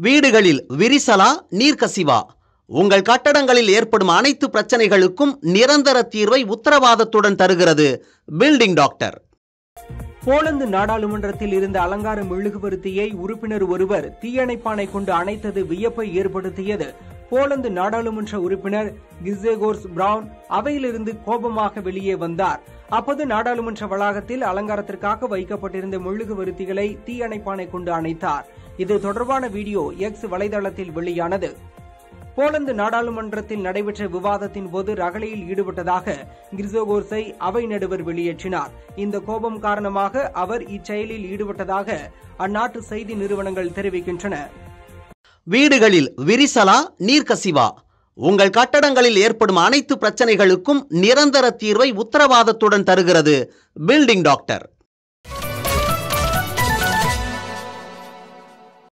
வீடுகளில் விரிசலா நீர்க்கசிவா உங்கள் கட்டடங்களில் ஏற்படும் அனைத்து பிரச்சனைகளுக்கும் நிரந்தர தீர்வை உத்தரவாதத்துடன் தருகிறது பில்டிங் டாக்டர் போலந்து நாடாளுமன்றத்தில் இருந்த அலங்கார மெழுகுவர்த்தியை உறுப்பினர் ஒருவர் தீயணைப்பானை கொண்டு அணைத்தது வியப்பை ஏற்படுத்தியது போலந்து நாடாளுமன்ற உறுப்பினர் கிசேகோர்ஸ் பிரவுன் அவையிலிருந்து கோபமாக வெளியே வந்தார் அப்போது நாடாளுமன்ற வளாகத்தில் அலங்காரத்திற்காக வைக்கப்பட்டிருந்த மெழுகுவர்த்திகளை தீயணைப்பானை கொண்டு அணைத்தார் இது தொடர்பான வீடியோ எக்ஸ் வலைதளத்தில் வெளியானது போலந்து நாடாளுமன்றத்தில் நடைபெற்ற விவாதத்தின் போது ரகளையில் ஈடுபட்டதாக கிரிசோகோர்ஸை அவை நடுவர் வெளியேற்றினார் இந்த கோபம் காரணமாக அவர் இச்செயலில் ஈடுபட்டதாக அந்நாட்டு செய்தி நிறுவனங்கள் தெரிவிக்கின்றன வீடுகளில் விரிசலா நீர்க்கசிவா உங்கள் கட்டடங்களில் ஏற்படும் அனைத்து பிரச்சனைகளுக்கும் நிரந்தர தீர்வை உத்தரவாதத்துடன் தருகிறது பில்டிங் டாக்டர்